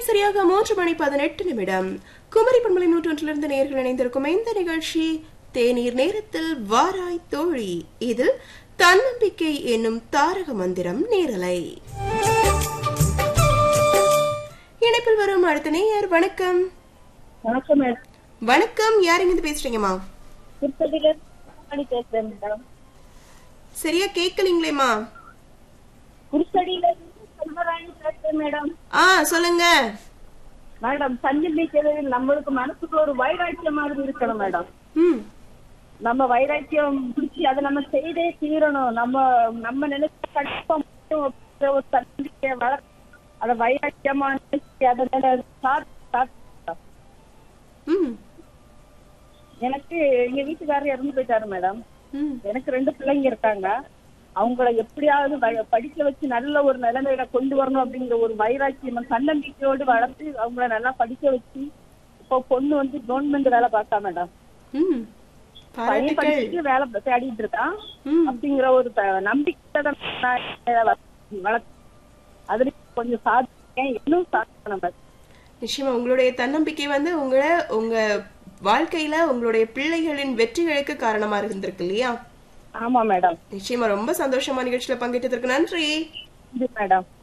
சரியாக மூன்று மணி பதினெட்டு நிமிடம் குமரி பண்பலை நூற்றொன்றிலிருந்து நேர்கள் இணைந்திருக்கும் இந்த நிகழ்ச்சி தேநீர் நேரத்தில் வாராய் தோழி இதில் தன்னம்பிக்கை என்னும் தாரக மந்திரம் நேரலை இணைப்பில் வரும் அடுத்த நேயர் வணக்கம் வணக்கம் மேடம் வணக்கம் யாருங்க இருந்து பேசுறீங்கம்மா திருப்பதியில இருந்து பேசுறேன் மேடம் சரியா கேட்கலீங்களேம்மா குருசடியில இருந்து செல்வராணி பேசுறேன் மேடம் ஆ சொல்லுங்க மேடம் தன்னம்பிக்கை நம்மளுக்கு மனசுக்கு ஒரு வைராக்கியம் மாதிரி இருக்கணும் மேடம் ம் நம்ம வைராக்கியம் பிடிச்சி அதை நம்ம செய்தே தீரணும் நம்ம நம்ம நினைச்ச கண்டிப்பா முடியும் அப்படிங்கிற ஒரு தன்னம்பிக்கையை வளர்த்து அதை வைராக்கியமா நினைச்சு அதை நினை- சாதி- சாதி- ம் எனக்கு எங்க வீட்டுக்காரர் இறந்து போயிட்டாரு மேடம் ம் எனக்கு ரெண்டு பிள்ளைங்க இருக்காங்க அவங்கள எப்படியாவது வ- படிக்க வச்சு நல்ல ஒரு நிலைமையில கொண்டு வரணும் அப்படிங்கிற ஒரு வைராக்கியம் தன்னம்பிக்கையோடு வளர்த்து அவங்கள நல்லா படிக்க வச்சு இப்போ பொண்ணு வந்து கவர்மெண்ட் வேலை பார்த்தா மேடம் ம் பையன் பாராட்டுக்கள் படிச்சுட்டு வேலை தேடிட்டு இருக்கான் ம் அப்படிங்கிற ஒரு த- நம்பிக்கை தான் நான் வளர்த்து- வளர்த்து அதுல கொஞ்சம் சாதிக்கேன் இன்னும் சாதிக்கணும் மேடம் நிச்சயமா உங்களுடைய தன்னம்பிக்கை வந்து உங்களை உங்க வாழ்க்கையில உங்களுடைய பிள்ளைகளின் வெற்றிகளுக்கு காரணமா இருந்திருக்கு இல்லையா ஆமா மேடம் நிச்சயமா ரொம்ப சந்தோஷமா நிகழ்ச்சியில பங்கேற்றதற்கு நன்றி இது மேடம்